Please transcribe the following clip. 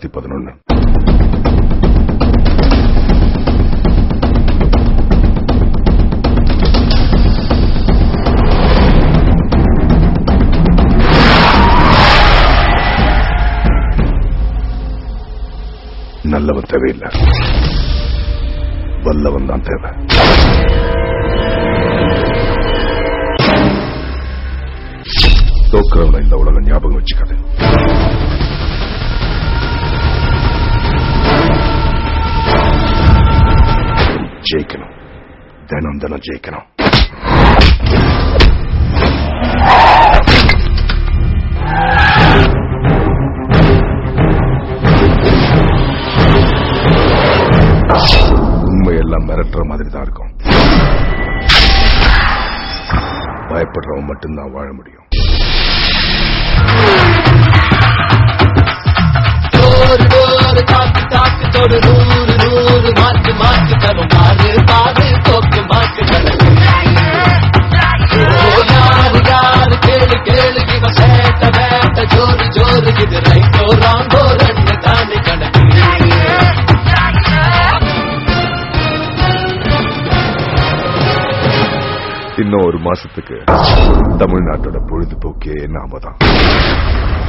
ரெண்டாயிரத்தி பதினொன்னு நல்லவன் தேவையில்லை வல்லவன் தான் தேவை தோக்குறவனை இந்த உலகம் ஞாபகம் வச்சுக்காது ஜெயிக்கணும் தினம் தினம் ஜெயிக்கணும் உண்மையெல்லாம் மிரட்டுற மாதிரி தான் இருக்கும் பயப்படுறவன் மட்டும்தான் வாழ முடியும் டோரு டோரு தாக்கு தாக்கு தொடு நூறு நூறு மாற்று மாற்று தரும் பாரு பாரு தோக்கு மாற்று கணக்கு ஓ, யாரு யாரு கேளு கேளு இவ சேட்ட வேட்ட ஜோரு ஜோரு இது ரைட்டோ ராங்கோ ரெண்டு தாண்டி கணக்கு இன்னும் ஒரு மாசத்துக்கு தமிழ்நாட்டோட பொழுதுபோக்கே நாம தான்